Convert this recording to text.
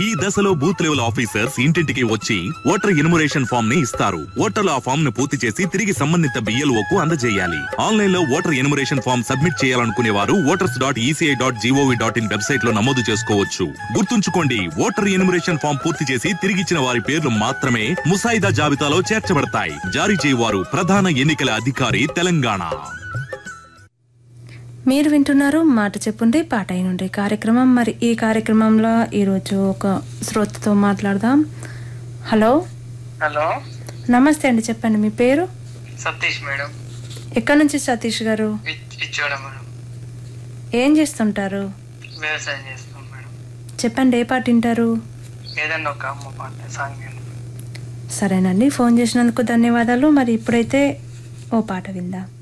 ఈ దశలో booth level officers ఇంటింటికి వచ్చి ఓటర్ ఎన్యుమరేషన్ ఫామ్ ని ఇస్తారు ఓటర్లు ఆ ఫామ్ ను పూర్తి చేసి తిరిగి సంబంధిత బిఎల్ఓ కు అందజేయాలి ఆన్లైన్ లో ఓటర్ ఎన్యుమరేషన్ ఫామ్ సబ్మిట్ చేయాలనుకునే వారు voters dot ECI dot GOV dot in website లో నమోదు చేసుకోవచ్చు గుర్తుంచుకోండి ఓటర్ ఎన్యుమరేషన్ ఫామ్ పూర్తి చేసి తిరిగిచ్చిన వారి పేర్లు మాత్రమే ముసాయిదా జాబితాలో చేర్చబడతాయి జారీ చేయవారు ప్రధాన ఎన్నికల అధికారి తెలంగాణ మీరు వింటున్నారు మాట చెప్పుండి పాట అయినుండి కార్యక్రమం మరి ఈ కార్యక్రమంలో ఈరోజు ఒక శ్రోతతో మాట్లాడదాం హలో హలో నమస్తే అండి చెప్పండి మీ పేరు సతీష్ మేడం ఎక్కడి నుంచి సతీష్ గారు ఇచ్- ఇచ్చోడ మేడం ఏం చేస్తుంటారు వ్యవసాయం చేస్తాం మేడం చెప్పండి ఏ పాట వింటారు ఏదన్నా ఒక అమ్మ పాట సాంగ్ విను. సరేనండి ఫోన్ చేసినందుకు ధన్యవాదాలు మరి ఇప్పుడైతే ఓ పాట విందాం